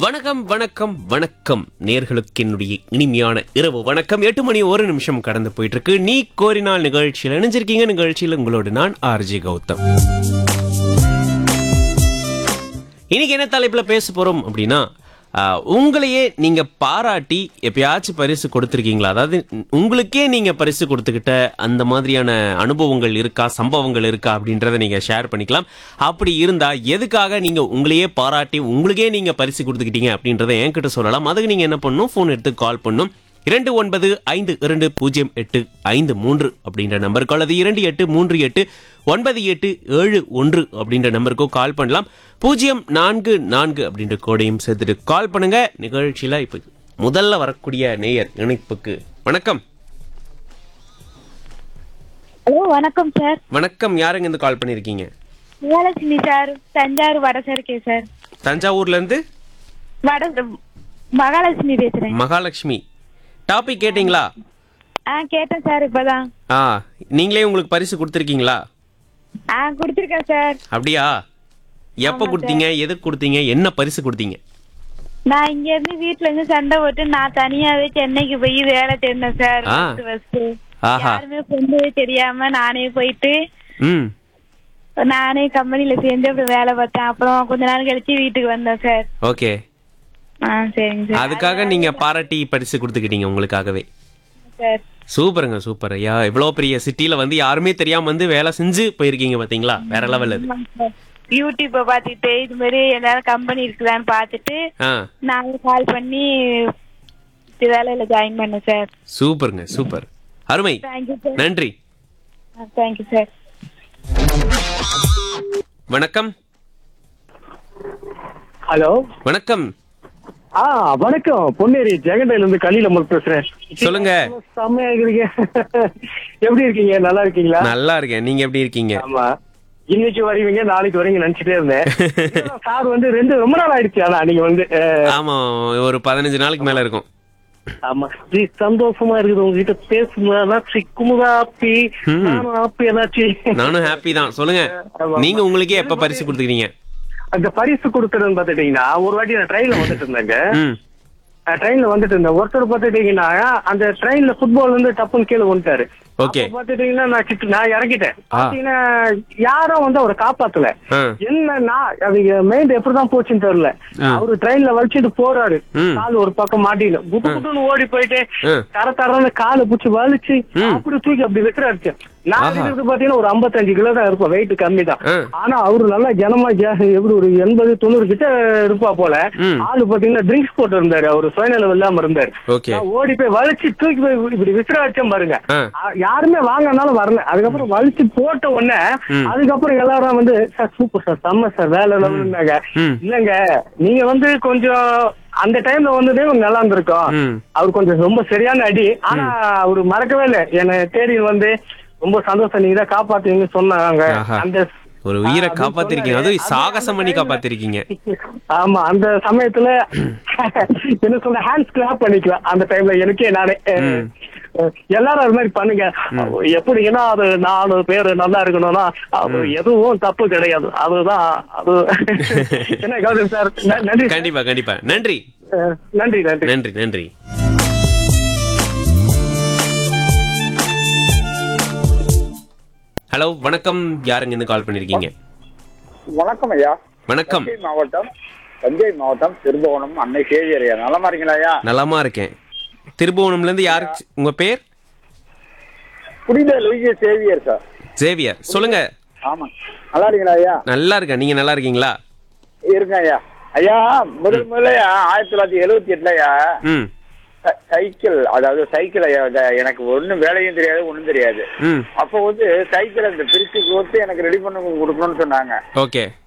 வணக்கம் வணக்கம் வணக்கம் நேர்களுக்கு என்னுடைய இனிமையான இரவு வணக்கம் எட்டு மணி ஒரு நிமிஷம் கடந்து போயிட்டு இருக்கு நீ கோரினால் நிகழ்ச்சியில் இணைஞ்சிருக்கீங்க நிகழ்ச்சியில் உங்களோடு நான் ஆர்ஜி கௌதம் இன்னைக்கு என்ன தலைப்புல பேச போறோம் அப்படின்னா ஆஹ், உங்களையே நீங்க பாராட்டி எப்பயாச்சும் பரிசு கொடுத்துருக்கீங்களா அதாவது உங்களுக்கே நீங்க பரிசு கொடுத்துக்கிட்ட அந்த மாதிரியான அனுபவங்கள் இருக்கா சம்பவங்கள் இருக்கா அப்படின்றத நீங்க ஷேர் பண்ணிக்கலாம் அப்படி இருந்தா எதுக்காக நீங்க உங்களையே பாராட்டி உங்களுக்கே நீங்க பரிசு கொடுத்துக்கிட்டீங்க அப்படின்றத என்கிட்ட சொல்லலாம் அதுக்கு நீங்க என்ன பண்ணணும் ஃபோன் எடுத்து கால் பண்ணும் இரண்டு ஒன்பது ஐந்து இரண்டு பூஜ்ஜியம் எட்டு ஐந்து மூன்று அப்படின்ற நம்பருக்கு அல்லது இரண்டு எட்டு மூன்று எட்டு ஒன்பது எட்டு ஏழு ஒன்று அப்படின்ற நம்பருக்கோ கால் பண்ணலாம் பூஜ்ஜியம் நான்கு நான்கு அப்படின்ற கோடையும் சேர்த்துட்டு கால் பண்ணுங்க நிகழ்ச்சியில இப்போ முதல்ல வரக்கூடிய நேயர் இணைப்புக்கு வணக்கம் ஹலோ வணக்கம் சார் வணக்கம் யாருங்க இருந்து கால் பண்ணிருக்கீங்க மகாலட்சுமி சார் தஞ்சாவூர் வடசருக்கே சார் தஞ்சாவூர்ல இருந்து வட மகாலட்சுமி பேசுறேன் மகாலட்சுமி டாபிக் கேட்டிங்களா ஆ கேட்டேன் சார் இப்பதான் ஆ நீங்களே உங்களுக்கு பரிசு கொடுத்துருக்கீங்களா ஆ கொடுத்துருக்கேன் சார் அப்படியா எப்போ கொடுத்தீங்க எதுக்கு கொடுத்தீங்க என்ன பரிசு கொடுத்தீங்க நான் இங்க இருந்து வீட்ல இருந்து சண்டை போட்டு நான் தனியாவே சென்னைக்கு போய் வேலை தேடினேன் சார் ஆ. first first. ஆஹா. யாருமே கொண்டு தெரியாம நானே போயிட்டு ம் நானே கம்பெனில சேர்ந்து அப்புறம் வேலை பார்த்தேன் அப்புறம் கொஞ்ச நாள் கழிச்சு வீட்டுக்கு வந்தேன் சார் ஓகே ஆ சரிங்க சார் அதுக்காக நீங்க பாராட்டி பரிசு கொடுத்துக்கிட்டீங்க உங்களுக்காகவே சார் சூப்பருங்க சூப்பர் ஐயா இவ்வளோ பெரிய சிட்டில வந்து யாருமே தெரியாம வந்து வேலை செஞ்சு போயிருக்கீங்க பாத்தீங்களா வேற லெவல் அது ஆமாங்க சார். யூடியூப்பை பார்த்துட்டு இது மாதிரி எல்லாரும் கம்பெனி இருக்குதான்னு பார்த்துட்டு ஆ நாங்க கால் பண்ணி இந்த வேலையில ஜாயின் பண்ணேன் சார் சூப்பருங்க சூப்பர் அருமை தேங்க்யூ சார் நன்றி தேங்க்யூ சார் வணக்கம் ஹலோ வணக்கம் ஆ வணக்கம் பொன்னேரி ஜெகண்டையில இருந்து கலியில முதல் பேசுறேன் சொல்லுங்க செம்மையா இருக்கிறீங்க எப்படி இருக்கீங்க நல்லா இருக்கீங்களா நல்லா இருக்கேன் நீங்க எப்படி இருக்கீங்க ஆமா இன்னைக்கு வருவீங்க நாளைக்கு வரீங்க நினைச்சிட்டே இருந்தேன் சார் வந்து ரெண்டு ரொம்ப நாள் ஆயிடுச்சு ஆனா நீங்க வந்து அஹ், ஆமா ஒரு பதினஞ்சு நாளைக்கு மேல இருக்கும் ஆமா ஜி, சந்தோஷமா இருக்குது உங்ககிட்ட பேசுனதாச்சு குமுதா ஆப்பி நானும் ஆப்பி ஏதாச்சும் நானும் ஹாப்பி தான் சொல்லுங்க நீங்க உங்களுக்கே எப்ப பரிசு கொடுத்துக்கிறீங்க அந்த பரிசு கொடுக்கறதுன்னு பாத்துட்டீங்கன்னா ஒரு வாட்டி நான் ட்ரெயின்ல வந்துட்டு இருந்தேங்க ம் ட்ரெயின்ல வந்துட்டு இருந்தேன் ஒருத்தர் பாத்துட்டீங்கன்னா அந்த ட்ரெயின்ல ஃபுட்பால் வந்து டப்புன்னு கீழே வந்துட்டாரு ஓகே அப்ப பாத்துட்டீங்கன்னா நான் கிட்ட நான் இறங்கிட்டேன் ஆ. பாத்தீங்கன்னா யாரும் வந்து அவரை காப்பாத்தல ஆ என்னன்னா அது மைண்ட் எப்படிதான் போச்சுன்னு தெரியல ஆ. அவரு ட்ரெயின்ல வலிச்சிட்டு போறாரு ம். கால் ஒரு பக்கம் மாட்டில குட்டு குட்டுன்னு ஓடி போயிட்டு ஆ. தர தரன்னு காலை புடிச்சு வலிச்சு ம். அப்படி தூக்கி அப்படி வைக்கிறாரு நான் ஆஹா. இருக்கிறது பாத்தீங்கன்னா ஒரு 55 கிலோ தான் இருப்போம் வெயிட் கம்மி தான் ஆ. ஆனா அவரு நல்லா ஜனமா ஜா- எப்படி ஒரு எண்பது தொண்ணூறு கிட்ட இருப்பா போல ம். ஆளு பாத்தீங்கன்னா ட்ரிங்க்ஸ் போட்டு இருந்தாரு அவரு சுயநலம் இல்லாம இருந்தாரு ஓகே நான் ஓடி போய் வலிச்சு தூக்கி போய் இப்படி விசிற வச்சேன் பாருங்க ஆ. ஆ, யாருமே வாங்கினாலும் வரல அதுக்கப்புறம் வலிச்சு போட்ட உடனே ம். அதுக்கப்புறம் எல்லாரும் வந்து சார் சூப்பர் சார் செம்ம சார் வேலை லெவலுன்னாங்க ம். இல்லங்க நீங்க வந்து கொஞ்சம் அந்த டைம்ல வந்ததே கொஞ்சம் நல்லா இருந்திருக்கும் ம் அவர் கொஞ்சம் ரொம்ப சரியான அடி ஆனா அவரு மறக்கவே இல்லை என்னை தேடி வந்து ரொம்ப சந்தோஷம் நீங்க தான் காப்பாத்துவீங்கன்னு சொன்னாங்க ஆஹா. அந்த ஒரு உயிரை ஆ, காப்பாத்திருக்கீங்க சொன்னாரு. அதுவும் சாகசம் பண்ணி அந்த காப்பாத்திருக்கீங்க ஆமா அந்த சமயத்துல என்ன சொல்ல ஹேண்ட்ஸ் கிளாப் பண்ணிக்கலாம் அந்த டைம்ல எனக்கே நானே அஹ், அஹ், எல்லாரும் அது மாதிரி பண்ணுங்க எப்படின்னா அது நாலு பேர் நல்லா இருக்கணும்னா அது எதுவும் தப்பு கிடையாது அதுதான் அது என்ன கௌதம் சார் ந- நன்றி சார். கண்டிப்பா கண்டிப்பா நன்றி அஹ், நன்றி நன்றி நன்றி நன்றி ஹலோ வணக்கம் யாருங்க இருந்து கால் பண்ணிருக்கீங்க வணக்கம் ஐயா வணக்கம் தஞ்சை மாவட்டம் தஞ்சை மாவட்டம் திருபுவனம் அன்னை சேவியர் ஐயா நலமா இருக்கீங்களா ஐயா நலமா இருக்கேன் திருபுவனம்ல இருந்து யாரு உங்க பேர் புனித லூயிய சேவியர் சார் சேவியர் சொல்லுங்க ஆமா நல்லா இருக்கீங்களா ஐயா நல்லா இருக்கேன் நீங்க நல்லா இருக்கீங்களா இருக்கேன் ஐயா ஐயா முதல் முதல்ல ஆயிரத்தி தொள்ளாயிரத்தி எழுவத்தி எட்டுலயா ம் சைக்கிள் அதாவது சைக்கிள் ஐயா இத எனக்கு ஒண்ணும் வேலையும் தெரியாது ஒண்ணும் தெரியாது ம் அப்போ வந்து சைக்கிள் அந்த பிரிச்சு கொடுத்து எனக்கு ரெடி பண்ணி கொடுக்கணும்னு சொன்னாங்க ஓகே